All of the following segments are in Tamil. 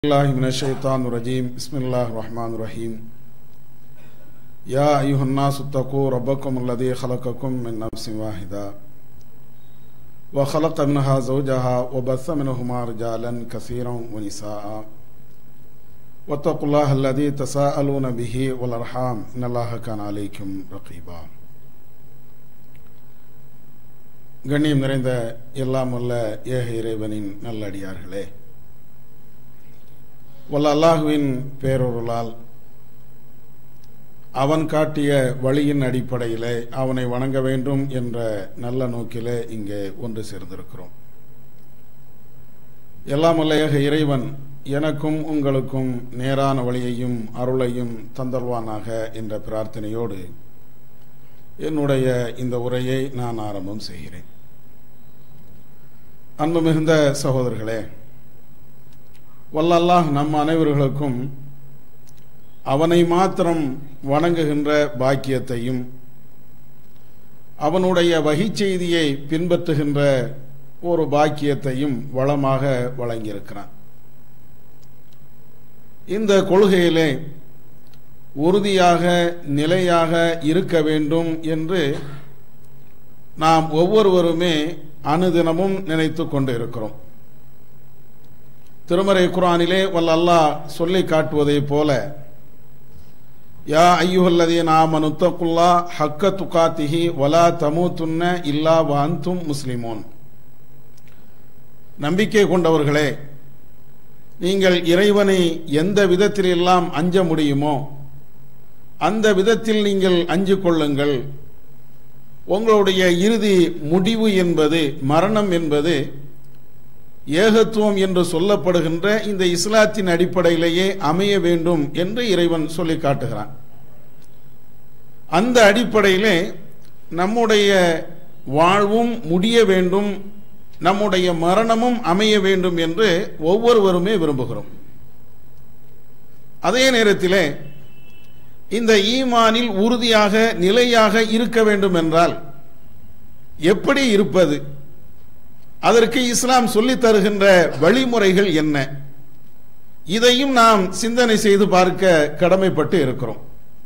الله من الشيطان الرجيم بسم الله الرحمن الرحيم يا أيها الناس اتقوا ربكم الذي خلقكم من نفس واحدة وخلق منها زوجها وبث منهما رجالا كثيرا ونساء واتقوا الله الذي تساءلون به والأرحام إن الله كان عليكم رقيبا கண்ணியம் நிறைந்த எல்லாம் வல்ல ஏக இறைவனின் நல்லடியார்களே வல்ல அல்லாஹுவின் பேரொருளால் அவன் காட்டிய வழியின் அடிப்படையிலே அவனை வணங்க வேண்டும் என்ற நல்ல நோக்கிலே இங்கே ஒன்று சேர்ந்திருக்கிறோம் எல்லாம் வல்லையக இறைவன் எனக்கும் உங்களுக்கும் நேரான வழியையும் அருளையும் தந்தல்வானாக என்ற பிரார்த்தனையோடு என்னுடைய இந்த உரையை நான் ஆரம்பம் செய்கிறேன் அன்பு மிகுந்த சகோதரர்களே வல்லல்லாஹ் நம் அனைவர்களுக்கும் அவனை மாத்திரம் வணங்குகின்ற பாக்கியத்தையும் அவனுடைய வகை செய்தியை பின்பற்றுகின்ற ஒரு பாக்கியத்தையும் வளமாக வழங்கியிருக்கிறான் இந்த கொள்கையிலே உறுதியாக நிலையாக இருக்க வேண்டும் என்று நாம் ஒவ்வொருவருமே அனுதினமும் நினைத்து கொண்டு இருக்கிறோம் திருமறை குரானிலே வல்ல அல்லாஹ் சொல்லி காட்டுவதைப் போல யா ஐயுஹல்லதீன் ஆமனு தக்குல்லா ஹக்க துகாத்திஹி வலா தமுதுன்ன இல்லா வாந்தும் முஸ்லிமோன் நம்பிக்கை கொண்டவர்களே நீங்கள் இறைவனை எந்த விதத்திலெல்லாம் அஞ்ச முடியுமோ அந்த விதத்தில் நீங்கள் அஞ்சு கொள்ளுங்கள் உங்களுடைய இறுதி முடிவு என்பது மரணம் என்பது ஏகத்துவம் என்று சொல்லப்படுகின்ற இந்த இஸ்லாத்தின் அடிப்படையிலேயே அமைய வேண்டும் என்று இறைவன் சொல்லி காட்டுகிறான் அந்த அடிப்படையிலே நம்முடைய வாழ்வும் முடிய வேண்டும் நம்முடைய மரணமும் அமைய வேண்டும் என்று ஒவ்வொருவருமே விரும்புகிறோம் அதே நேரத்திலே இந்த ஈமானில் உறுதியாக நிலையாக இருக்க வேண்டும் என்றால் எப்படி இருப்பது அதற்கு இஸ்லாம் சொல்லித் தருகின்ற வழிமுறைகள் என்ன இதையும் நாம் சிந்தனை செய்து பார்க்க கடமைப்பட்டு இருக்கிறோம்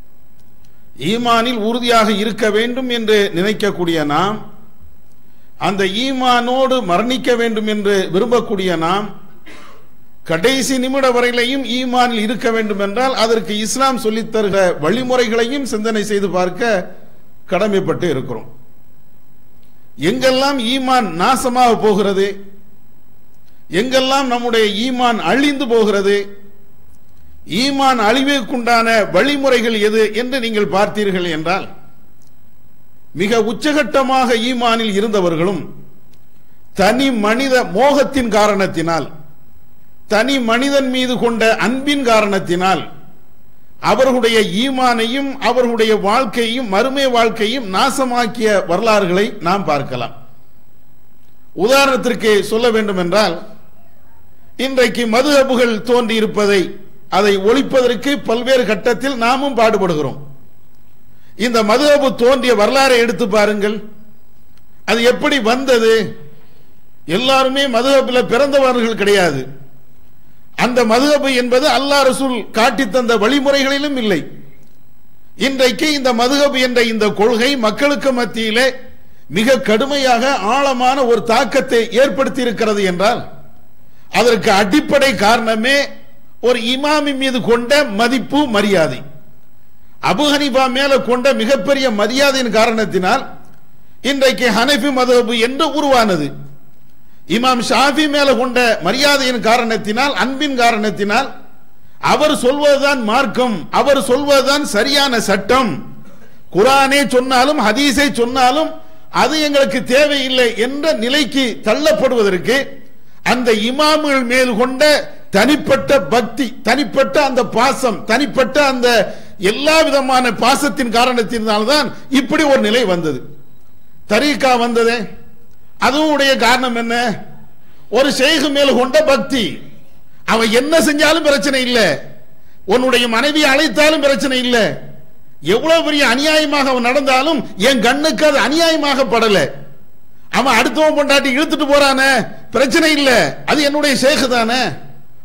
ஈமானில் உறுதியாக இருக்க வேண்டும் என்று நினைக்கக்கூடிய நாம் அந்த ஈமானோடு மரணிக்க வேண்டும் என்று விரும்பக்கூடிய நாம் கடைசி நிமிட வரையிலையும் ஈமானில் இருக்க வேண்டும் என்றால் அதற்கு இஸ்லாம் சொல்லித் தருகிற வழிமுறைகளையும் சிந்தனை செய்து பார்க்க கடமைப்பட்டு இருக்கிறோம் எங்கெல்லாம் ஈமான் நாசமாக போகிறது எங்கெல்லாம் நம்முடைய ஈமான் அழிந்து போகிறது ஈமான் அழிவுக்குண்டான வழிமுறைகள் எது என்று நீங்கள் பார்த்தீர்கள் என்றால் மிக உச்சகட்டமாக ஈமானில் இருந்தவர்களும் தனி மனித மோகத்தின் காரணத்தினால் தனி மனிதன் மீது கொண்ட அன்பின் காரணத்தினால் அவர்களுடைய ஈமானையும் அவர்களுடைய வாழ்க்கையும் மறுமை வாழ்க்கையும் நாசமாக்கிய வரலாறுகளை நாம் பார்க்கலாம் உதாரணத்திற்கு சொல்ல வேண்டும் என்றால் இன்றைக்கு மதுஹபுகள் தோன்றி இருப்பதை அதை ஒழிப்பதற்கு பல்வேறு கட்டத்தில் நாமும் பாடுபடுகிறோம் இந்த மதுஹபு தோன்றிய வரலாறை எடுத்து பாருங்கள் அது எப்படி வந்தது எல்லாருமே மதுஹபில் பிறந்தவர்கள் கிடையாது அந்த மதுகபு என்பது அல்லா ரசூல் காட்டி தந்த வழிமுறைகளிலும் இல்லை இன்றைக்கு இந்த மதுகபு என்ற இந்த கொள்கை மக்களுக்கு மத்தியிலே மிக கடுமையாக ஆழமான ஒரு தாக்கத்தை ஏற்படுத்தி இருக்கிறது என்றால் அதற்கு அடிப்படை காரணமே ஒரு இமாமி மீது கொண்ட மதிப்பு மரியாதை அபுஹனிபா மேல கொண்ட மிகப்பெரிய மரியாதையின் காரணத்தினால் இன்றைக்கு ஹனஃபி மதுஹபு என்று உருவானது இமாம் ஷாஃபி மேல கொண்ட மரியாதையின் காரணத்தினால் அன்பின் காரணத்தினால் அவர் சொல்வதுதான் மார்க்கம் அவர் சொல்வதுதான் சரியான சட்டம் குரானே சொன்னாலும் ஹதீஸை சொன்னாலும் அது எங்களுக்கு தேவையில்லை என்ற நிலைக்கு தள்ளப்படுவதற்கு அந்த இமாம்கள் மேல் கொண்ட தனிப்பட்ட பக்தி தனிப்பட்ட அந்த பாசம் தனிப்பட்ட அந்த எல்லா விதமான பாசத்தின் காரணத்தினால்தான் இப்படி ஒரு நிலை வந்தது தரீக்கா வந்ததே அதுவும் உடைய காரணம் என்ன ஒரு செய்கு மேல் கொண்ட பக்தி அவன் என்ன செஞ்சாலும் பிரச்சனை இல்லை உன்னுடைய மனைவி அழைத்தாலும் பிரச்சனை இல்லை எவ்வளவு பெரிய அநியாயமாக அவன் நடந்தாலும் என் கண்ணுக்கு அது அநியாயமாக படல அவன் அடுத்தவன் பொண்டாட்டி இழுத்துட்டு போறானே பிரச்சனை இல்லை அது என்னுடைய சேகு தானே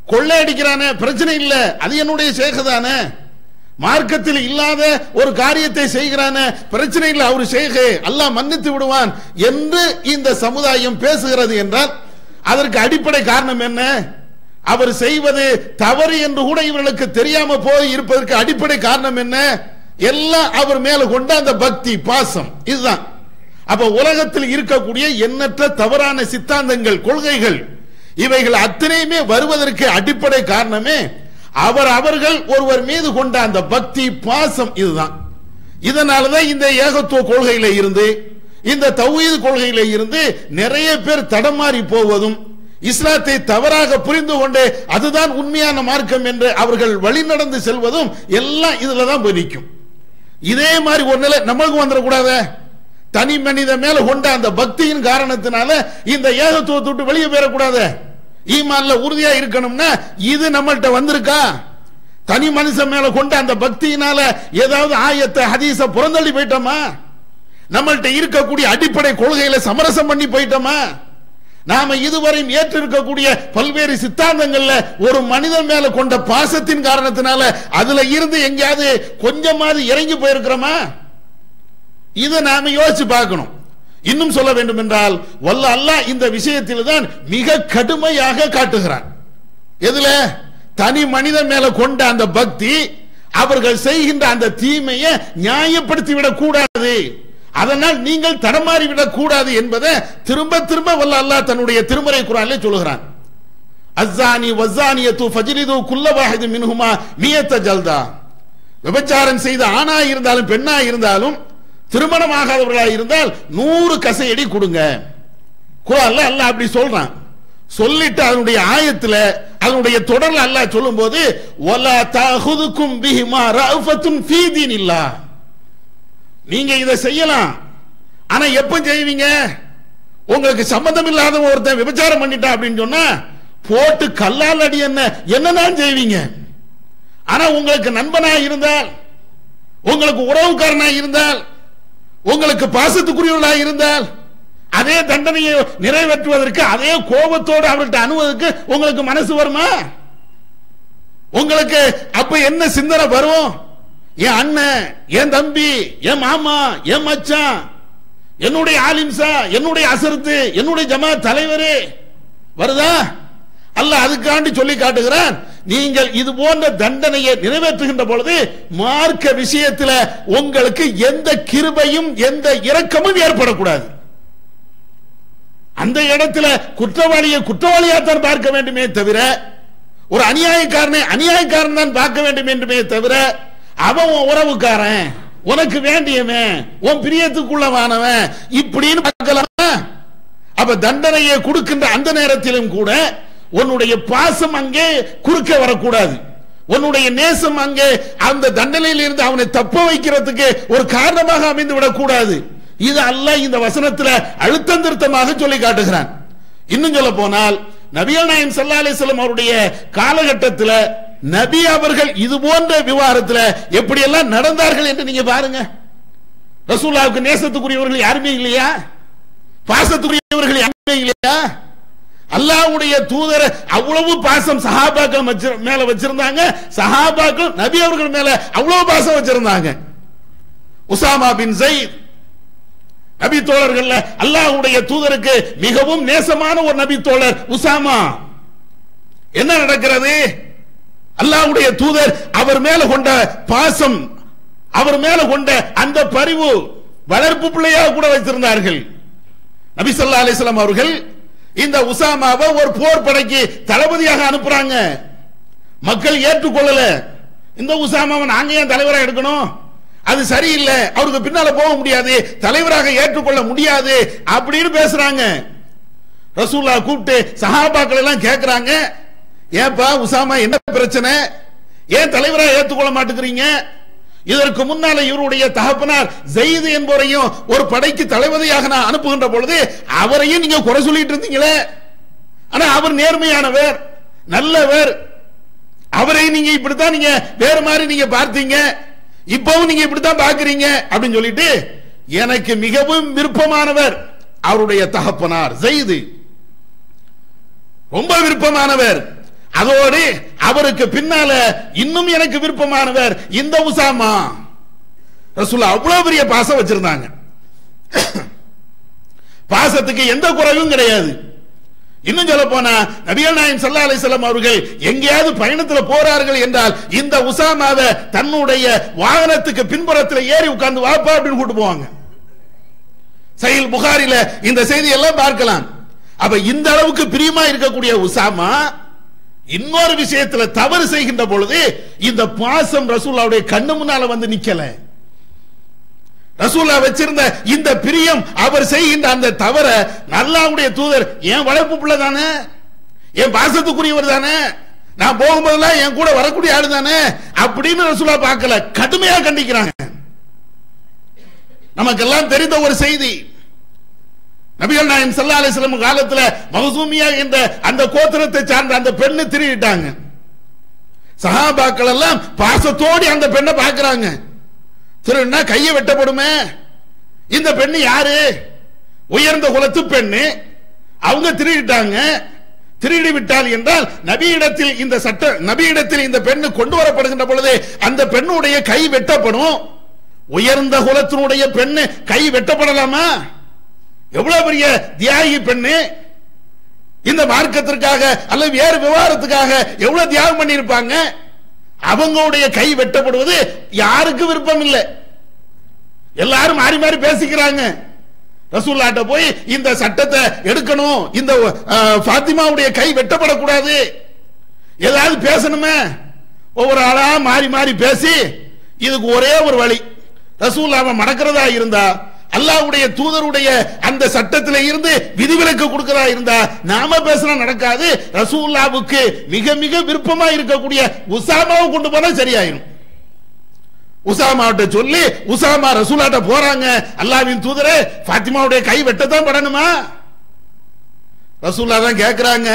கொள்ளையடிக்கிறானே பிரச்சனை இல்ல அது என்னுடைய ஷேக் தானே மார்க்கத்தில் இல்லாத ஒரு காரியத்தை செய்கிறானே பிரச்சனை இல்லை அவர் ஷேகு அல்லாஹ் மன்னித்து விடுவான் என்று இந்த சமுதாயம் பேசுகிறது என்றால் அதற்கு அடிப்படை காரணம் என்ன அவர் செய்வது தவறு என்று கூட இவர்களுக்கு தெரியாம போய் இருப்பதற்கு அடிப்படை காரணம் என்ன எல்லாம் அவர் மேல கொண்ட அந்த பக்தி பாசம் இதுதான் அப்ப உலகத்தில் இருக்கக்கூடிய எண்ணற்ற தவறான சித்தாந்தங்கள் கொள்கைகள் இவைகள் அத்தனையுமே வருவதற்கு அடிப்படை காரணமே அவர் அவர்கள் ஒருவர் மீது கொண்ட அந்த பக்தி பாசம் இதுதான் இதனாலதான் இந்த ஏகத்துவ கொள்கையில இருந்து இந்த தௌஹீது கொள்கையில இருந்து நிறைய பேர் தடமாறி போவதும் இஸ்லாத்தை தவறாக புரிந்து கொண்டு அதுதான் உண்மையான மார்க்கம் என்று அவர்கள் வழிநடந்து செல்வதும் எல்லாம் இதுல தான் போய் நிற்கும் இதே மாதிரி ஒரு நிலை நம்மளுக்கு வந்துடக்கூடாத தனி மனித மேல கொண்ட அந்த பக்தியின் காரணத்தினால இந்த ஏகத்துவத்தை விட்டு வெளியே போயிடக்கூடாது ஈமான்ல உறுதியா இருக்கணும்னா இது நம்மள்ட்ட வந்திருக்கா தனி மனுஷன் மேல கொண்ட அந்த பக்தியினால ஏதாவது ஆயத்தை ஹதீஸ புறந்தள்ளி போயிட்டோமா நம்மள்ட்ட இருக்கக்கூடிய அடிப்படை கொள்கையில சமரசம் பண்ணி போயிட்டோமா நாம இதுவரையும் ஏற்றிருக்கக்கூடிய பல்வேறு சித்தாந்தங்கள்ல ஒரு மனிதன் மேல கொண்ட பாசத்தின் காரணத்தினால அதுல இருந்து எங்கேயாவது கொஞ்சமாவது இறங்கி போயிருக்கிறோமா இதை நாம யோசிச்சு பார்க்கணும் இன்னும் சொல்ல வேண்டும் என்றால் வல்ல அல்லாஹ் இந்த விஷயத்தில் தான் மிக கடுமையாக காட்டுகிறான் எதுல தனி மனிதன் மேல கொண்ட அந்த பக்தி அவர்கள் செய்கின்ற அந்த தீமையை நியாயப்படுத்தி விடக் கூடாது அதனால் நீங்கள் தடமாறி விடக் கூடாது என்பதை திரும்ப திரும்ப வல்ல அல்லாஹ் தன்னுடைய திருமறை குரானிலே சொல்லுகிறான் அஸ்ஸானி வஸ்ஸானியத்து ஃபஜ்லிது குல்ல வாஹிது மின்ஹுமா மியத்த ஜல்தா விபச்சாரம் செய்த ஆணா இருந்தாலும் பெண்ணா இருந்தாலும் திருமணமாகாதவர்களாக இருந்தால் நூறு கசையடி கொடுங்க குரான்ல அல்லாஹ் அப்படி சொல்றான் சொல்லிட்டு அதனுடைய ஆயத்துல அதனுடைய தொடர்ல அல்லாஹ் சொல்லும்போது வலா தஹுதுக்கும் பிஹிமா ரஃபத்துன் ஃபீ தீனில்லாஹ் நீங்க இதை செய்யலாம் ஆனா எப்ப செய்வீங்க உங்களுக்கு சம்பந்தம் இல்லாத ஒருத்தன் விபச்சாரம் பண்ணிட்டான் அப்படின்னு சொன்னா போட்டு கல்லால் அடி என்ன என்னதான் செய்வீங்க ஆனா உங்களுக்கு நண்பனா இருந்தால் உங்களுக்கு உறவுக்காரனா இருந்தால் உங்களுக்கு பாசத்துக்குரியவர்களா இருந்தால் அதே தண்டனையை நிறைவேற்றுவதற்கு அதே கோபத்தோடு அவர்கிட்ட அணுவதற்கு உங்களுக்கு மனசு வருமா உங்களுக்கு அப்ப என்ன சிந்தனை வரும் என் அண்ணன் என் தம்பி என் மாமா என் மச்சான் என்னுடைய ஆலிம்சா என்னுடைய அசரத்து என்னுடைய ஜமா தலைவரே வருதா அல்ல அதுக்காண்டி சொல்லி காட்டுகிறான் நீங்கள் இது போன்ற தண்டனையை நிறைவேற்றுகின்ற பொழுது மார்க்க விஷயத்தில் உங்களுக்கு எந்த கிருபையும் எந்த இரக்கமும் ஏற்படக்கூடாது அந்த இடத்துல குற்றவாளியை குற்றவாளியாத்தான் பார்க்க வேண்டுமே தவிர ஒரு அநியாயக்காரனை அநியாயக்காரன் தான் பார்க்க வேண்டும் என்றுமே தவிர அவன் உன் உறவுக்காரன் உனக்கு வேண்டியவன் உன் பிரியத்துக்குள்ளவானவன் இப்படின்னு பார்க்கலாமா அப்ப தண்டனையை கொடுக்கின்ற அந்த நேரத்திலும் கூட உன்னுடைய பாசம் அங்கே குறுக்க வரக்கூடாது உன்னுடைய நேசம் அங்கே அந்த தண்டனையில் இருந்து அவனை தப்ப வைக்கிறதுக்கு ஒரு காரணமாக அமைந்து விடக்கூடாது இது அல்ல இந்த வசனத்துல அழுத்தம் திருத்தமாக சொல்லி காட்டுகிறான் இன்னும் சொல்ல போனால் நபிகள் நாயம் சல்லா அலிஸ்லாம் அவருடைய காலகட்டத்தில் நபி அவர்கள் இது போன்ற விவகாரத்தில் எப்படி எல்லாம் நடந்தார்கள் என்று நீங்க பாருங்க ரசூல்லாவுக்கு நேசத்துக்குரியவர்கள் யாருமே இல்லையா பாசத்துக்குரியவர்கள் யாருமே இல்லையா அல்லாஹ்வுடைய தூதர் அவ்வளவு பாசம் சஹாபாக்கள் வச்சு- மேல வச்சிருந்தாங்க சஹாபாக்கள் நபி அவர்கள் மேல அவ்வளவு பாசம் வச்சிருந்தாங்க உசாமா பின் ஜெயித் நபி தோழர்கள் அல்லாஹ்வுடைய தூதருக்கு மிகவும் நேசமான ஒரு நபி தோழர் உசாமா என்ன நடக்கிறது அல்லாஹ்வுடைய தூதர் அவர் மேல கொண்ட பாசம் அவர் மேல கொண்ட அந்த பரிவு வளர்ப்பு பிள்ளையாக கூட வைத்திருந்தார்கள் நபி ஸல்லல்லாஹு அலைஹி வஸல்லம் அவர்கள் இந்த உசாமாவை ஒரு போர் படைக்கு தளபதியாக அனுப்புறாங்க மக்கள் ஏற்றுக்கொள்ளல இந்த உசாமாவை நாங்க ஏன் தலைவராக எடுக்கணும் அது சரியில்லை அவருக்கு பின்னால போக முடியாது தலைவராக ஏற்றுக்கொள்ள முடியாது அப்படின்னு பேசுறாங்க ரசூல்லா கூப்பிட்டு சஹாபாக்கள் எல்லாம் கேக்குறாங்க ஏன்பா உசாமா என்ன பிரச்சனை ஏன் தலைவராக ஏற்றுக்கொள்ள மாட்டேங்கிறீங்க இதற்கு முன்னால இவருடைய தகப்பனார் ஜெயிது என்பவரையும் ஒரு படைக்கு தளபதியாக நான் அனுப்புகின்ற பொழுது அவரையும் நீங்க குறை சொல்லிட்டு இருந்தீங்களே ஆனா அவர் நேர்மையானவர் நல்லவர் அவரை நீங்க இப்படித்தான் நீங்க வேற மாதிரி நீங்க பார்த்தீங்க இப்பவும் நீங்க இப்படித்தான் பாக்குறீங்க அப்படின்னு சொல்லிட்டு எனக்கு மிகவும் விருப்பமானவர் அவருடைய தகப்பனார் ஜெயிது ரொம்ப விருப்பமானவர் அதோடு அவருக்கு பின்னால இன்னும் எனக்கு விருப்பமானவர் இந்த உசாமா ரசூல்லா அவ்வளவு பெரிய பாசம் வச்சிருந்தாங்க பாசத்துக்கு எந்த குறைவும் கிடையாது இன்னும் சொல்ல போனா நபிகள் நாயம் சல்லா அலிசல்லாம் அவர்கள் எங்கேயாவது பயணத்துல போறார்கள் என்றால் இந்த உசாமாவை தன்னுடைய வாகனத்துக்கு பின்புறத்தில் ஏறி உட்கார்ந்து வாப்பா அப்படின்னு கூட்டு போவாங்க சைல் புகாரில இந்த செய்தி எல்லாம் பார்க்கலாம் அப்ப இந்த அளவுக்கு பிரியமா இருக்கக்கூடிய உசாமா இன்னொரு விஷயத்துல தவறு செய்கின்ற பொழுது இந்த பாசம் ரசூல்லாவுடைய கண்ணு முன்னால வந்து நிக்கல ரசூல்லா வச்சிருந்த இந்த பிரியம் அவர் செய்கின்ற அந்த தவற நல்லாவுடைய தூதர் என் வளர்ப்பு பிள்ளை தானே என் பாசத்துக்குரியவர் தானே நான் போகும்போதெல்லாம் என் கூட வரக்கூடிய ஆளு தானே அப்படின்னு ரசூலா பார்க்கல கடுமையா கண்டிக்கிறாங்க நமக்கெல்லாம் தெரிந்த ஒரு செய்தி நபிகள் நாயம் சல்லா அலிஸ்லம் காலத்துல மகசூமியா என்ற அந்த கோத்திரத்தை சார்ந்த அந்த பெண்ணு திருடிட்டாங்க சஹாபாக்கள் எல்லாம் பாசத்தோடி அந்த பெண்ணை பார்க்கறாங்க திருடினா கையை வெட்டப்படுமே இந்த பெண்ணு யாரு உயர்ந்த குலத்து பெண்ணு அவங்க திருடிட்டாங்க திருடி விட்டால் என்றால் நபியிடத்தில் இந்த சட்ட நபியிடத்தில் இந்த பெண்ணு கொண்டு வரப்படுகின்ற பொழுது அந்த பெண்ணுடைய கை வெட்டப்படும் உயர்ந்த குலத்தினுடைய பெண்ணு கை வெட்டப்படலாமா எவ்வளவு பெரிய தியாகி பெண்ணு இந்த மார்க்கத்திற்காக அல்லது வேறு விவகாரத்துக்காக எவ்வளவு தியாகம் பண்ணியிருப்பாங்க அவங்களுடைய கை வெட்டப்படுவது யாருக்கு விருப்பம் இல்லை எல்லாரும் மாறி மாறி பேசிக்கிறாங்க ரசூல்லாட்ட போய் இந்த சட்டத்தை எடுக்கணும் இந்த அஹ், ஃபாத்திமாவுடைய கை வெட்டப்படக்கூடாது ஏதாவது பேசணுமே ஒவ்வொரு ஆளா மாறி மாறி பேசி இதுக்கு ஒரே ஒரு வழி ரசூல்லாவை மடக்கிறதா இருந்தா அல்லாஹ்வுடைய தூதருடைய அந்த சட்டத்தில இருந்து விதிவிலக்கு கொடுக்கிறதா இருந்தா நாம பேசினா நடக்காது ரசூல்லாவுக்கு மிக மிக விருப்பமா இருக்கக்கூடிய உசாமாவை கொண்டு போனா சரியாயிரும் உசாமாட்ட சொல்லி உசாமா ரசூலாட்ட போறாங்க அல்லாவின் தூதரே பாத்திமாவுடைய கை வெட்டத்தான் படணுமா ரசூல்லா தான் கேக்குறாங்க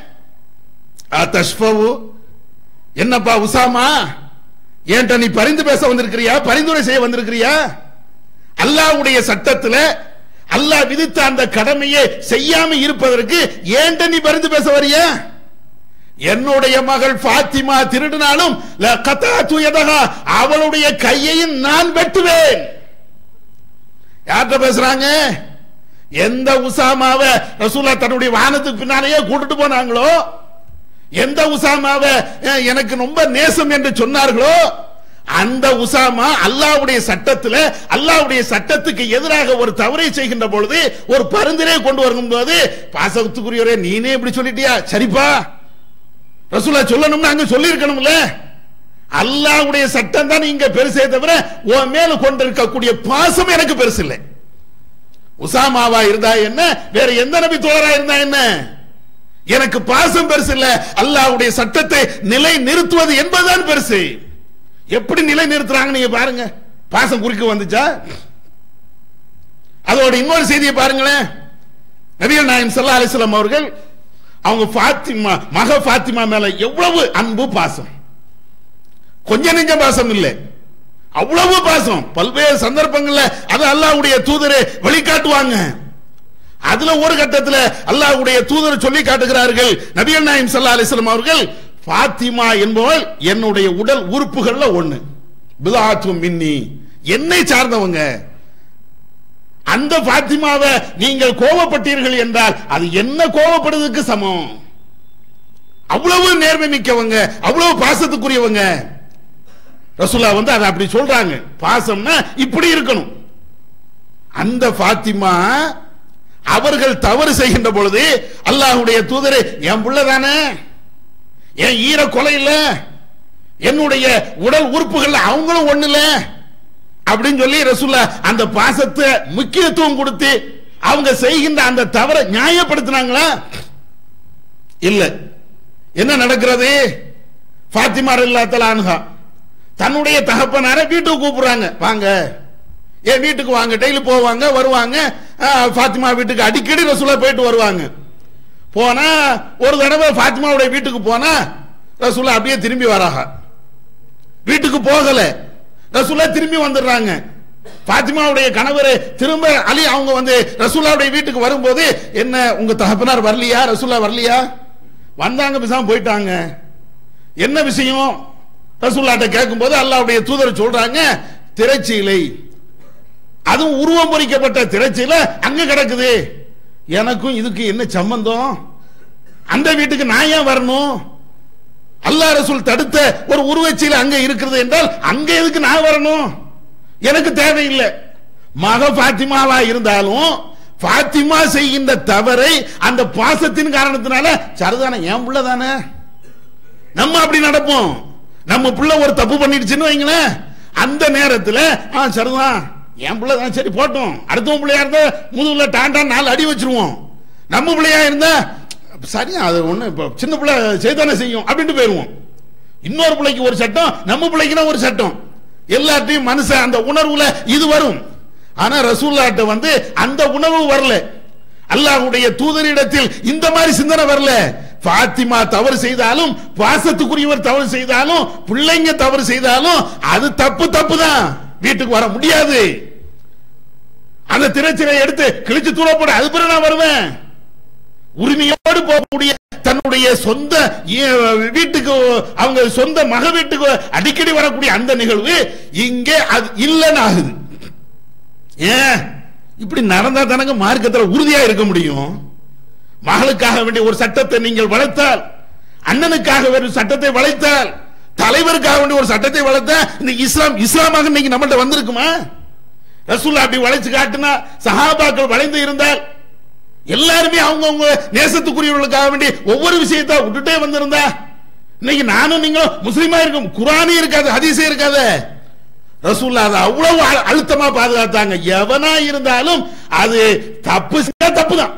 தஷ்பவு என்னப்பா உசாமா ஏன்ட்ட நீ பரிந்து பேச வந்திருக்கிறியா பரிந்துரை செய்ய வந்திருக்கிறியா அல்லாஹ்வுடைய சட்டத்துல அல்லாஹ் விதித்த அந்த கடமையை செய்யாம இருப்பதற்கு ஏன்ட்ட நீ பரிந்து பேச வரியா என்னுடைய மகள் பாத்திமா திருடினாலும் லகதாத்து யதஹா, அவளுடைய கையையும் நான் வெட்டுவேன் யார்கிட்ட பேசுறாங்க எந்த உசாமாவ ரசூலா தன்னுடைய வானத்துக்கு பின்னாலேயே கூட்டிட்டு போனாங்களோ எந்த உசாமாவ அஹ், எனக்கு ரொம்ப நேசம் என்று சொன்னார்களோ அந்த உசாமா அல்லாஹ்வுடைய சட்டத்தில் அல்லாஹ்வுடைய சட்டத்துக்கு எதிராக ஒரு தவறை செய்கின்ற பொழுது ஒரு பரிந்துரை கொண்டு வரும்போது பாசத்துக்குரியவரே நீனே இப்படி சொல்லிட்டியா சரிப்பா ரசூலா சொல்லணும்னு அங்க சொல்லி இருக்கணும்ல அல்லாஹ்வுடைய சட்டம் தான் இங்க பெருசே தவிர உன் மேல கொண்டிருக்கக்கூடிய பாசம் எனக்கு பெருசு இல்லை உசாமாவா இருந்தா என்ன வேற எந்த நபி தோழரா இருந்தா என்ன எனக்கு பாசம் பெருசு இல்ல அல்லாஹ்வுடைய சட்டத்தை நிலை நிறுத்துவது என்பதுதான் பெருசு எப்படி நிலை நிறுத்துறாங்க நீங்க பாருங்க பாசம் குறுக்க வந்துச்சா அதோட இன்னொரு செய்தியை பாருங்களேன் நபிகள் நாயம் ஸல்லல்லாஹு அலைஹி வஸல்லம் அவர்கள் அவங்க ஃபாத்திமா மக ஃபாத்திமா மேல எவ்வளவு அன்பு பாசம் கொஞ்ச நெஞ்ச பாசம் இல்லை அவ்வளவு பாசம் பல்வேறு சந்தர்ப்பங்கள்ல அது அல்லாஹ்வுடைய தூதரை வெளிக்காட்டுவாங்க அதுல ஒரு கட்டத்துல அல்லாஹ்வுடைய தூதர் சொல்லி காட்டுகிறார்கள் நபிகள் நாயம் ஸல்லல்லாஹு அலைஹி வஸல்லம் அவர்கள் ஃபாத்திமா என்பவள் என்னுடைய உடல் உறுப்புகள்ல ஒண்ணு பிலாத்து மின்னி என்னை சார்ந்தவங்க அந்த பாத்திமாவை நீங்கள் கோபப்பட்டீர்கள் என்றால் அது என்ன கோபப்படுறதுக்கு சமம் அவ்வளவு நேர்மை மிக்கவங்க அவ்வளவு பாசத்துக்குரியவங்க ரசூலா வந்து அதை அப்படி சொல்றாங்க பாசம்னா இப்படி இருக்கணும் அந்த பாத்திமா அவர்கள் தவறு செய்கின்ற பொழுது அல்லாஹ்வுடைய தூதரே என் புள்ள தானே என் ஈர கொலை இல்ல என்னுடைய உடல் உறுப்புகள் அவங்களும் ஒண்ணு இல்ல அப்படின்னு சொல்லி ரசூல்லா அந்த பாசத்தை முக்கியத்துவம் கொடுத்து அவங்க செய்கின்ற அந்த தவறை நியாயப்படுத்தினாங்களா இல்ல என்ன நடக்கிறது பாத்திமா இல்லாத்தல அனுகா தன்னுடைய தகப்பனார வீட்டுக்கு கூப்பிடுறாங்க வாங்க ஏன் வீட்டுக்கு வாங்க டெய்லி போவாங்க வருவாங்க ஆ, பாத்திமா வீட்டுக்கு அடிக்கடி ரசூலா போயிட்டு வருவாங்க போனா ஒரு தடவை பாத்திமாவுடைய வீட்டுக்கு போனா ரசூலா அப்படியே திரும்பி வராங்க வீட்டுக்கு போகல ரசூலா திரும்பி வந்துடுறாங்க பாத்திமாவுடைய கணவர் திரும்ப அலி அவங்க வந்து ரசூலாவுடைய வீட்டுக்கு வரும்போது என்ன உங்க தகப்பனார் வரலையா ரசூலா வரலையா வந்தாங்க பேசாம போயிட்டாங்க என்ன விஷயம் ரசூல்லாட்ட கேட்கும்போது அல்லாஹ்வுடைய தூதர் சொல்றாங்க திரைச்சீலை அதுவும் உருவம் பொறிக்கப்பட்ட திரைச்சீலை அங்க கிடக்குது எனக்கும் இதுக்கு என்ன சம்பந்தம் அந்த வீட்டுக்கு நான் ஏன் வரணும் அல்லாஹ் ரசூல் தடுத்த ஒரு உருவச்சீலை அங்க இருக்கிறது என்றால் அங்க எதுக்கு நான் வரணும் எனக்கு தேவையில்லை மக பாத்திமாவா இருந்தாலும் பாத்திமா செய்கின்ற தவறை அந்த பாசத்தின் காரணத்தினால சரிதானே என் புள்ள தானே நம்ம அப்படி நடப்போம் நம்ம புள்ள ஒரு தப்பு பண்ணிடுச்சுன்னு வைங்களேன் அந்த நேரத்தில் ஆ சரிதான் என் பிள்ளை தான் சரி போட்டோம் அடுத்தவன் பிள்ளையா இருந்தா முதுகுல டாண்டான் நாலு அடி வச்சிருவோம் நம்ம பிள்ளையா இருந்தா சரியா அது ஒண்ணு இப்போ சின்ன பிள்ளை செய்தானே செய்யும் அப்படின்ட்டு போயிருவோம் இன்னொரு பிள்ளைக்கு ஒரு சட்டம் நம்ம பிள்ளைக்குனா ஒரு சட்டம் எல்லாத்தையும் மனுஷன் அந்த உணர்வுல இது வரும் ஆனா ரசூல்லாட்ட வந்து அந்த உணர்வு வரல அல்லாஹ்வுடைய தூதரிடத்தில் இந்த மாதிரி சிந்தனை வரல பாத்திமா தவறு செய்தாலும் பாசத்துக்குரியவர் தவறு செய்தாலும் பிள்ளைங்க தவறு செய்தாலும் அது தப்பு தப்பு தான் வீட்டுக்கு வர முடியாது அந்த திரைச்சிலை எடுத்து கிழிச்சு தூர போட அது பிறகு நான் வருவேன் உரிமையோடு போகக்கூடிய தன்னுடைய சொந்த ஏ- வீட்டுக்கு அவங்க சொந்த மக வீட்டுக்கு அடிக்கடி வரக்கூடிய அந்த நிகழ்வு இங்கே அது இல்லைன்னு ஆகுது ஏன் இப்படி நடந்தா தானங்க மார்க்கத்தில் உறுதியா இருக்க முடியும் மகளுக்காக வேண்டிய ஒரு சட்டத்தை நீங்கள் வளைத்தால் அண்ணனுக்காக வேண்டிய சட்டத்தை வளைத்தால் தலைவருக்காக வேண்டிய ஒரு சட்டத்தை வளர்த்தா இந்த இஸ்லாம் இஸ்லாமாக இன்னைக்கு நம்மள்ட்ட வந்திருக்குமா ரசூல்லா அப்படி வளைச்சு காட்டினா சஹாபாக்கள் வளைந்து இருந்தால் எல்லாருமே அவங்கவங்க நேசத்துக்குரியவர்களுக்காக வேண்டி ஒவ்வொரு விஷயத்தை விட்டுட்டே வந்திருந்தா இன்னைக்கு நானும் நீங்களும் முஸ்லீமா இருக்கும் குரானே இருக்காது ஹதீஸே இருக்காது ரசூல்லா அதை அவ்வளவு அழு- அழுத்தமா பாதுகாத்தாங்க எவனா இருந்தாலும் அது தப்பு செஞ்சா தப்பு தான்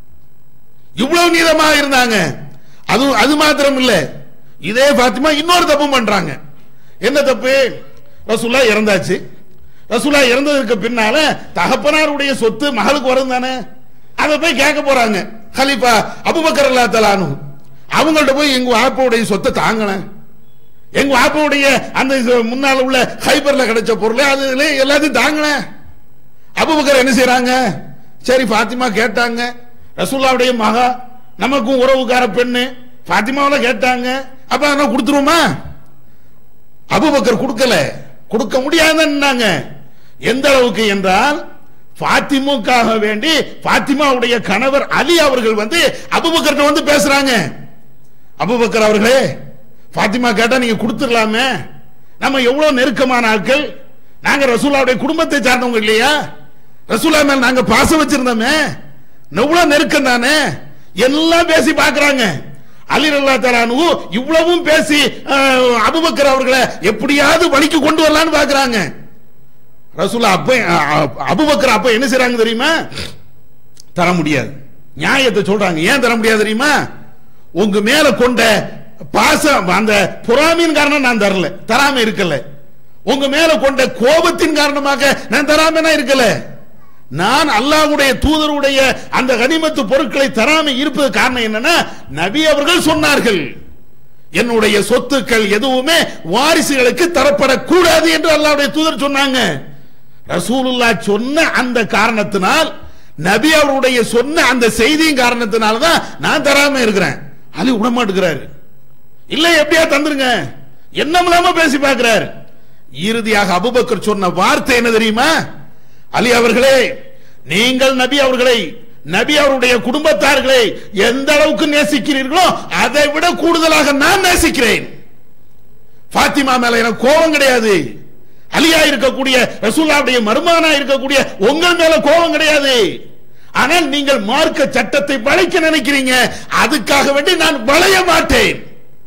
இவ்வளவு நீளமா இருந்தாங்க அது அது மாத்திரம் இல்ல இதே பாத்திமா இன்னொரு தப்பு பண்றாங்க என்ன தப்பு ரசூல்லா இறந்தாச்சு ரசூல்லா இறந்ததுக்கு பின்னால தகப்பனாருடைய சொத்து மகளுக்கு வரும் தானே அதை போய் கேட்க போறாங்க ஹலீஃபா அபுபக்கர் அல்லா தலானு அவங்கள்ட்ட போய் எங்க வாப்பாவுடைய சொத்தை தாங்கினேன் எங்க வாப்பாவுடைய அந்த இது முன்னால உள்ள ஹைபர்ல கிடைச்ச பொருள் அது இதுல எல்லாத்தையும் தாங்கினேன் அபுபக்கர் என்ன செய்றாங்க சரி பாத்திமா கேட்டாங்க ரசூல்லாவுடைய மகா நமக்கும் உறவுக்கார பெண்ணு பாத்திமாவில கேட்டாங்க அப்ப அதெல்லாம் கொடுத்துருவோமா அபுபக்கர் கொடுக்கல கொடுக்க முடியாதுன்னாங்க எந்த அளவுக்கு என்றால் பாத்திமுக்காக வேண்டி பாத்திமாவுடைய கணவர் அலி அவர்கள் வந்து அபுபக்கர்ட்ட வந்து பேசுறாங்க அபுபக்கர் அவர்களே பாத்திமா கேட்டா நீங்க கொடுத்துடலாமே நம்ம எவ்வளவு நெருக்கமான ஆட்கள் நாங்க ரசூலாவுடைய குடும்பத்தை சார்ந்தவங்க இல்லையா ரசூலா மேல நாங்க பாசம் வச்சிருந்தோமே எவ்வளவு நெருக்கம் தானே எல்லாம் பேசி பாக்குறாங்க அலி அல்லா தலானு இவ்வளவும் பேசி அஹ், அபுபக்கர் அவர்களை எப்படியாவது வழிக்கு கொண்டு வரலான்னு பாக்குறாங்க ரசூலா அப்ப அஹ், அபுபக்கர் அப்ப என்ன செய்றாங்க தெரியுமா தர முடியாது நியாயத்தை சொல்றாங்க ஏன் தர முடியாது தெரியுமா உங்க மேல கொண்ட பாசம் அந்த பொறாமையின் காரணம் நான் தரல தராம இருக்கல உங்க மேல கொண்ட கோபத்தின் காரணமாக நான் தராம நான் இருக்கல நான் அல்லாஹ்வுடைய தூதருடைய அந்த கனிமத்து பொருட்களை தராம இருப்பது காரணம் என்னன்னா நபி அவர்கள் சொன்னார்கள் என்னுடைய சொத்துக்கள் எதுவுமே வாரிசுகளுக்கு தரப்படக்கூடாது என்று அல்லாஹ்வுடைய தூதர் சொன்னாங்க ரசூலுல்லா சொன்ன அந்த காரணத்தினால் நபி அவருடைய சொன்ன அந்த செய்தியின் காரணத்தினால தான் நான் தராம இருக்கிறேன் அலி விடமாட்டுக்கிறாரு இல்ல எப்படியா தந்துருங்க என்னமில்லாம பேசி பார்க்கிறார் இறுதியாக அபுபக்கர் சொன்ன வார்த்தை என்ன தெரியுமா அலி அவர்களே நீங்கள் நபி அவர்களை நபி அவருடைய குடும்பத்தார்களை எந்த அளவுக்கு நேசிக்கிறீர்களோ அதை விட கூடுதலாக நான் நேசிக்கிறேன் பாத்திமா மேல எனக்கு கோபம் கிடையாது அலியா இருக்கக்கூடிய ரசூல்லாவுடைய மருமானா இருக்கக்கூடிய உங்கள் மேல கோபம் கிடையாது ஆனால் நீங்கள் மார்க்க சட்டத்தை வளைக்க நினைக்கிறீங்க அதுக்காக வேண்டி நான் வளைய மாட்டேன்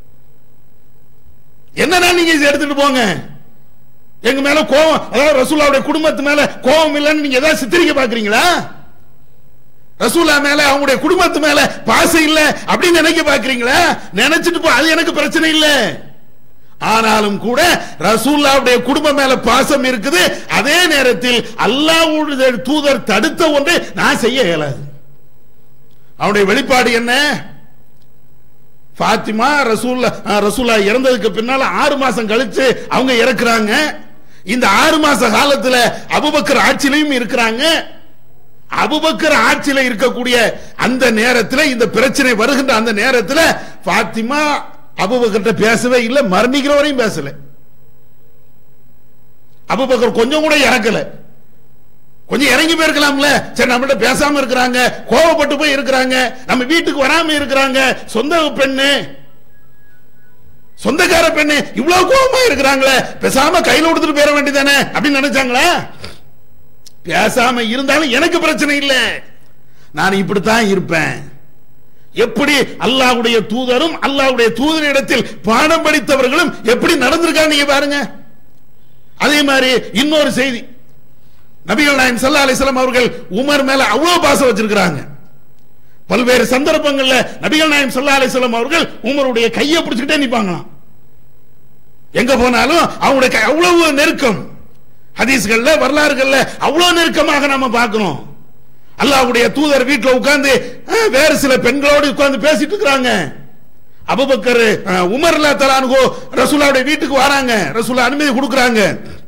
என்னன்னா நீங்க இதை எடுத்துட்டு போங்க எங்க மேல கோபம் அதாவது ரசூல்லாவுடைய குடும்பத்து மேல கோபம் இல்லைன்னு நீங்க ஏதாவது சித்தரிக்க பாக்குறீங்களா ரசூலா மேல அவங்களுடைய குடும்பத்து மேல பாசம் இல்ல அப்படின்னு நினைக்க பாக்குறீங்களா நினைச்சிட்டு போ அது எனக்கு பிரச்சனை இல்ல ஆனாலும் கூட ரசூல்லாவுடைய குடும்பம் மேல பாசம் இருக்குது அதே நேரத்தில் அல்லாஹ்வுடைய தூதர் தடுத்த ஒன்று நான் செய்ய இயலாது அவனுடைய வெளிப்பாடு என்ன பாத்திமா ரசூல்லா அஹ், ரசூல்லா இறந்ததுக்கு பின்னால ஆறு மாசம் கழிச்சு அவங்க இறக்குறாங்க இந்த ஆறு மாச காலத்துல அபுபக்கர் ஆட்சியிலையும் இருக்கிறாங்க அபுபக்கர் ஆட்சியில இருக்கக்கூடிய அந்த நேரத்தில் இந்த பிரச்சனை வருகின்ற அந்த நேரத்தில் பாத்திமா அபுபக்கர்ட்ட பேசவே இல்லை மரணிக்கிற வரையும் பேசல அபுபக்கர் கொஞ்சம் கூட இறக்கல கொஞ்சம் இறங்கி போயிருக்கலாம்ல சரி நம்மகிட்ட பேசாம இருக்கிறாங்க கோவப்பட்டு போய் இருக்கிறாங்க நம்ம வீட்டுக்கு வராம இருக்கிறாங்க சொந்த பெண்ணு சொந்தக்கார பெண்ணு இவ்வளவு கோபமா இருக்கிறாங்களே பேசாம கையில கொடுத்துட்டு போயிட வேண்டியதானே அப்படின்னு நினைச்சாங்களா பேசாம இருந்தாலும் எனக்கு பிரச்சனை இல்ல நான் இப்படித்தான் இருப்பேன் எப்படி அல்லாஹ்வுடைய தூதரும் அல்லாஹ்வுடைய தூதரிடத்தில் பாடம் படித்தவர்களும் எப்படி நடந்திருக்காங்க நீங்க பாருங்க அதே மாதிரி இன்னொரு செய்தி நபிகள் நாயகம் ஸல்லல்லாஹு அலைஹி வஸல்லம் அவர்கள் உமர் மேல அவ்வளவு பாசம் வச்சிருக்காங்க பல்வேறு சந்தர்ப்பங்கள்ல நபிகள் நாயகம் ஸல்லல்லாஹு அலைஹி வஸல்லம் அவர்கள் உமருடைய கையை பிடிச்சிட்டே நிப்பாங்களாம் எங்க போனாலும் அவங்களுடைய கை- அவ்வளவு நெருக்கம் ஹதீஸ்கள்ல வரலாறுகள்ல அவ்வளவு நெருக்கமாக நாம பார்க்கிறோம் அல்லாஹ்வுடைய தூதர் வீட்டுல உட்கார்ந்து அஹ், வேறு சில பெண்களோடு உட்கார்ந்து பேசிட்டு இருக்கிறாங்க அபுபக்கர் அஹ், உமர் அல்லா தலானுகோ ரசூலாவுடைய வீட்டுக்கு வராங்க ரசூலா அனுமதி கொடுக்கறாங்க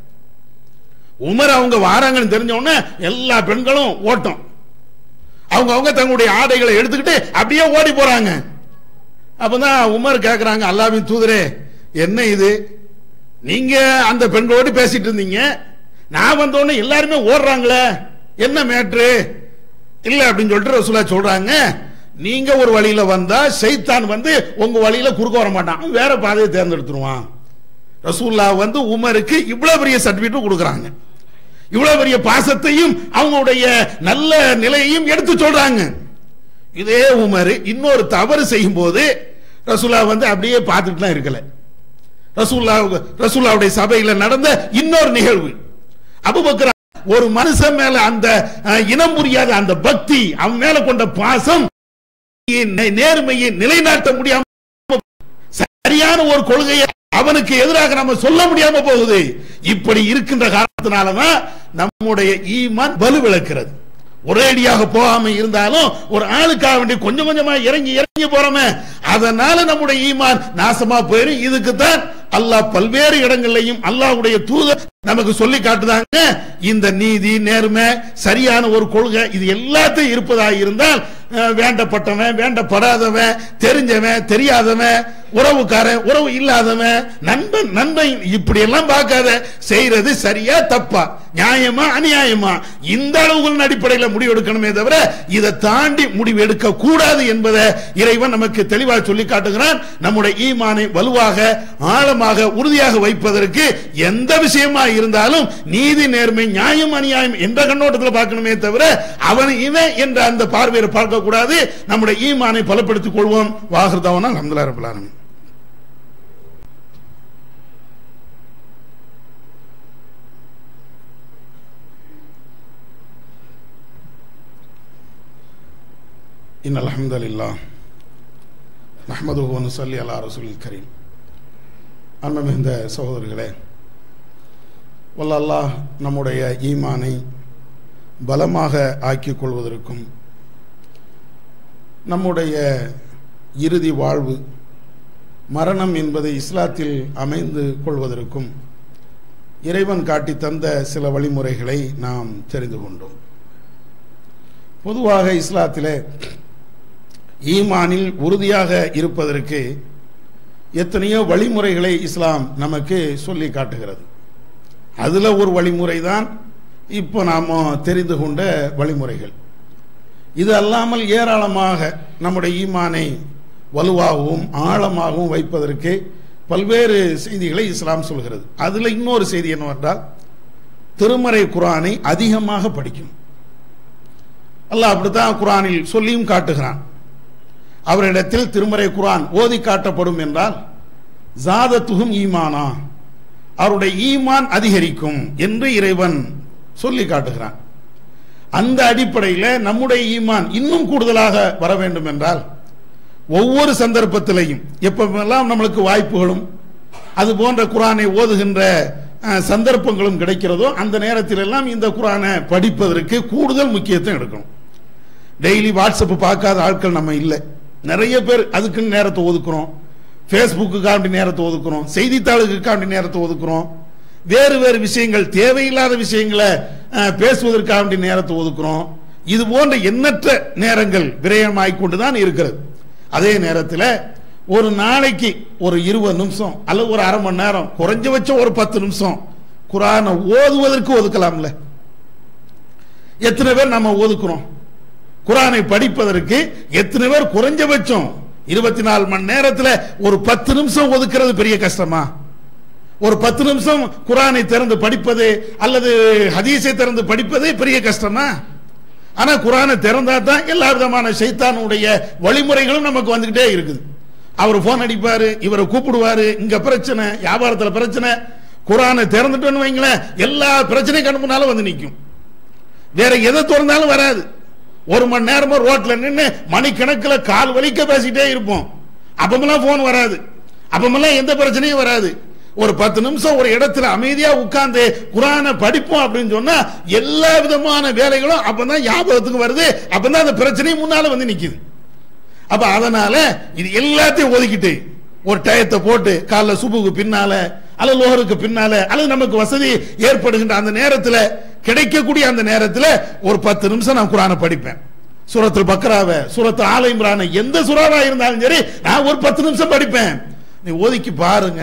உமர் அவங்க வாராங்கன்னு தெரிஞ்ச உடனே எல்லா பெண்களும் ஓட்டம் அவங்க அவங்க தங்களுடைய ஆடைகளை எடுத்துக்கிட்டு அப்படியே ஓடி போறாங்க அப்பதான் உமர் கேக்குறாங்க அல்லாவின் தூதரே என்ன இது நீங்க அந்த பெண்களோடு பேசிட்டு இருந்தீங்க நான் வந்த உடனே எல்லாருமே ஓடுறாங்களே என்ன மேட்ரு இல்ல அப்படின்னு சொல்லிட்டு ரசூலா சொல்றாங்க நீங்க ஒரு வழியில வந்தா சைத்தான் வந்து உங்க வழியில குறுக்க வர மாட்டான் அவன் வேற பாதையை தேர்ந்தெடுத்துருவான் ரசூல்லா வந்து உமருக்கு இவ்வளவு பெரிய சர்டிபிகேட் கொடுக்கறாங்க இவ்வளவு பெரிய பாசத்தையும் அவங்களுடைய நல்ல நிலையையும் எடுத்து சொல்றாங்க இதே உமர் இன்னொரு தவறு செய்யும் போது ரசூல்லா வந்து அப்படியே பார்த்துட்டுலாம் இருக்கல ரசூல்லா ரசூல்லாவுடைய சபையில நடந்த இன்னொரு நிகழ்வு அபுபக்கர் ஒரு மனுஷன் மேல அந்த அஹ், இனம் புரியாத அந்த பக்தி அவன் மேல கொண்ட பாசம் நே- நேர்மையை நிலைநாட்ட முடியாம சரியான ஒரு கொள்கையை அவனுக்கு எதிராக நம்ம சொல்ல முடியாம போகுது இப்படி இருக்கின்ற காரணத்தினாலதான் நம்முடைய ஈமான் வலுவிழக்கிறது ஒரேடியாக போகாம இருந்தாலும் ஒரு ஆளுக்காக வேண்டி கொஞ்சம் கொஞ்சமா இறங்கி இறங்கி போறோமே அதனால நம்முடைய ஈமான் நாசமா போயிரும் இதுக்கு தான் அல்லாஹ் பல்வேறு இடங்கள்லையும் அல்லாஹ்வுடைய தூதர் நமக்கு சொல்லி காட்டுதாங்க இந்த நீதி நேர்மை சரியான ஒரு கொள்கை இது எல்லாத்தையும் இருப்பதாக இருந்தால் அஹ், வேண்டப்பட்டவன் வேண்டப்படாதவன் தெரிஞ்சவன் தெரியாதவன் உறவுக்காரன் உறவு இல்லாதவன் நண்பன் நண்பன் இப்படி எல்லாம் பார்க்காத செய்யறது சரியா தப்பா நியாயமா அநியாயமா இந்த அளவுகளின் அடிப்படையில் முடிவு எடுக்கணுமே தவிர இதை தாண்டி முடிவு எடுக்க கூடாது என்பதை இறைவன் நமக்கு தெளிவாக சொல்லி காட்டுகிறான் நம்முடைய ஈமானை வலுவாக ஆழமாக உறுதியாக வைப்பதற்கு எந்த விஷயமா இருந்தாலும் நீதி நேர்மை நியாயம் அநியாயம் என்ற கண்ணோட்டத்தில் பார்க்கணுமே தவிர அவன் இவன் என்ற அந்த பார்வையை பார்க்க கூடாது நம்முடைய ஈமானை பலப்படுத்திக் கொள்வோம் வாகிருதவனா அஹமதுல்லா ரபுல் ஆலமீன் إن الحمد لله نحمده ونصلي على رسول الكريم அன்பு மிகுந்த சகோதரர்களே வல்ல அல்லாஹ் நம்முடைய ஈமானை பலமாக ஆக்கிக் கொள்வதற்கும் நம்முடைய இறுதி வாழ்வு மரணம் என்பது இஸ்லாத்தில் அமைந்து கொள்வதற்கும் இறைவன் காட்டி தந்த சில வழிமுறைகளை நாம் தெரிந்து கொண்டோம் பொதுவாக இஸ்லாத்திலே ஈமானில் உறுதியாக இருப்பதற்கு எத்தனையோ வழிமுறைகளை இஸ்லாம் நமக்கு சொல்லி காட்டுகிறது அதுல ஒரு வழிமுறை தான் இப்போ நாம தெரிந்து கொண்ட வழிமுறைகள் இது அல்லாமல் ஏராளமாக நம்முடைய ஈமானை வலுவாகவும் ஆழமாகவும் வைப்பதற்கு பல்வேறு செய்திகளை இஸ்லாம் சொல்கிறது அதுல இன்னொரு செய்தி என்னவென்றால் திருமறை குரானை அதிகமாக படிக்கும் அல்லாஹ் அப்படித்தான் குரானில் சொல்லியும் காட்டுகிறான் அவரிடத்தில் திருமறை குரான் ஓதி காட்டப்படும் என்றால் ஜாதத்துகும் ஈமானா அவருடைய ஈமான் அதிகரிக்கும் என்று இறைவன் சொல்லி காட்டுகிறான் அந்த அடிப்படையில் நம்முடைய ஈமான் இன்னும் கூடுதலாக வர வேண்டும் என்றால் ஒவ்வொரு சந்தர்ப்பத்திலையும் எப்பெல்லாம் நம்மளுக்கு வாய்ப்புகளும் அது போன்ற குரானை ஓதுகின்ற அஹ், சந்தர்ப்பங்களும் கிடைக்கிறதோ அந்த நேரத்தில் எல்லாம் இந்த குரானை படிப்பதற்கு கூடுதல் முக்கியத்துவம் எடுக்கணும் டெய்லி வாட்ஸ்அப் பார்க்காத ஆட்கள் நம்ம இல்லை நிறைய பேர் அதுக்குன்னு நேரத்தை ஒதுக்குறோம் ஃபேஸ்புக்குக்காண்டி நேரத்தை ஒதுக்குறோம் செய்தித்தாளுக்காண்டி நேரத்தை ஒதுக்குறோம் வேறு வேறு விஷயங்கள் தேவையில்லாத விஷயங்களை அஹ், பேசுவதற்காண்டி நேரத்தை ஒதுக்குறோம் இது போன்ற எண்ணற்ற நேரங்கள் விரயமாய் கொண்டுதான் இருக்கிறது அதே நேரத்தில் ஒரு நாளைக்கு ஒரு இருபது நிமிஷம் அல்லது ஒரு அரை மணி நேரம் குறைஞ்சபட்சம் ஒரு பத்து நிமிஷம் குரானை ஓதுவதற்கு ஒதுக்கலாம்ல எத்தனை பேர் நம்ம ஒதுக்குறோம் குரானை படிப்பதற்கு எத்தனை பேர் குறைஞ்சபட்சம் இருபத்தி நாலு மணி நேரத்தில் ஒரு பத்து நிமிஷம் ஒதுக்குறது பெரிய கஷ்டமா ஒரு பத்து நிமிஷம் குரானை திறந்து படிப்பது அல்லது ஹதீஸை திறந்து படிப்பது பெரிய கஷ்டமா ஆனா குரானை திறந்தா தான் எல்லா விதமான சைத்தானுடைய வழிமுறைகளும் நமக்கு வந்துகிட்டே இருக்குது அவர் போன் அடிப்பாரு இவரை கூப்பிடுவாரு இங்க பிரச்சனை வியாபாரத்துல பிரச்சனை குரானை திறந்துட்டோன்னு வைங்களேன் எல்லா பிரச்சனையும் கண்ணு முன்னால வந்து நிற்கும் வேற எதை திறந்தாலும் வராது ஒரு மணி நேரமா ரோட்ல நின்று மணிக்கணக்கில் கால் வலிக்க பேசிட்டே இருப்போம் அப்பமெல்லாம் போன் வராது அப்பமெல்லாம் எந்த பிரச்சனையும் வராது ஒரு பத்து நிமிஷம் ஒரு இடத்துல அமைதியா உட்கார்ந்து குரானை படிப்போம் அப்படின்னு சொன்னா எல்லா விதமான வேலைகளும் அப்பதான் ஞாபகத்துக்கு வருது அப்பதான் அந்த பிரச்சனையும் முன்னால வந்து நிக்குது அப்ப அதனால இது எல்லாத்தையும் ஒதுக்கிட்டு ஒரு டயத்தை போட்டு காலைல சுபுக்கு பின்னால அல்லது லோகருக்கு பின்னால அல்லது நமக்கு வசதி ஏற்படுகின்ற அந்த நேரத்தில் கிடைக்கக்கூடிய அந்த நேரத்தில் ஒரு பத்து நிமிஷம் நான் குரானை படிப்பேன் சூரத்தில் பக்ராவை சூரத்தில் ஆல இம்ரான எந்த சுறாவா இருந்தாலும் சரி நான் ஒரு பத்து நிமிஷம் படிப்பேன் நீ ஒதுக்கி பாருங்க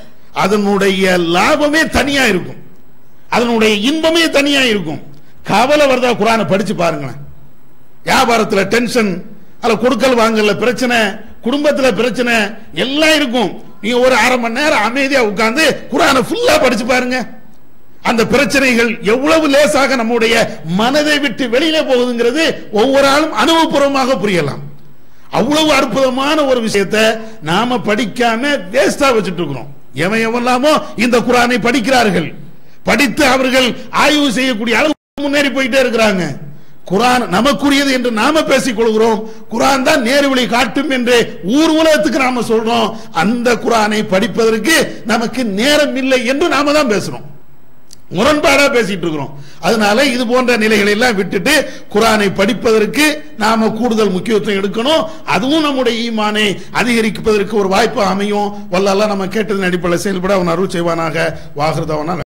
அதனுடைய லாபமே தனியா இருக்கும் அதனுடைய இன்பமே தனியா இருக்கும் கவலை வருதா குரானை படிச்சு பாருங்களேன் வியாபாரத்தில் டென்ஷன் அல்ல கொடுக்கல் வாங்கல பிரச்சனை குடும்பத்துல பிரச்சனை எல்லாம் இருக்கும் நீங்க ஒரு அரை மணி நேரம் அமைதியா உட்கார்ந்து குரானை ஃபுல்லா படிச்சு பாருங்க அந்த பிரச்சனைகள் எவ்வளவு லேசாக நம்முடைய மனதை விட்டு வெளியில போகுதுங்கிறது ஒவ்வொரு ஆளும் அனுபவபூர்வமாக புரியலாம் அவ்வளவு அற்புதமான ஒரு விஷயத்தை நாம படிக்காம வேஸ்டா வச்சுட்டு இருக்கிறோம் எவன் எவெல்லாமோ இந்த குரானை படிக்கிறார்கள் படித்து அவர்கள் ஆய்வு செய்யக்கூடிய அளவு முன்னேறி போயிட்டே இருக்கிறாங்க குரான் நமக்குரியது என்று நாம பேசிக் கொள்கிறோம் குரான் தான் நேர்வழி காட்டும் என்று ஊர் உலகத்துக்கு நாம சொல்றோம் அந்த குரானை படிப்பதற்கு நமக்கு நேரம் இல்லை என்று நாம தான் பேசுறோம் முரண்பாடா பேசிட்டு இருக்கிறோம் அதனால இது போன்ற நிலைகளை எல்லாம் விட்டுட்டு குரானை படிப்பதற்கு நாம கூடுதல் முக்கியத்துவம் எடுக்கணும் அதுவும் நம்முடைய ஈமானை அதிகரிப்பதற்கு ஒரு வாய்ப்பு அமையும் வல்லெல்லாம் நம்ம கேட்டதன் அடிப்படையில் செயல்பட அவன் அருள் செய்வானாக வாகிருதவனா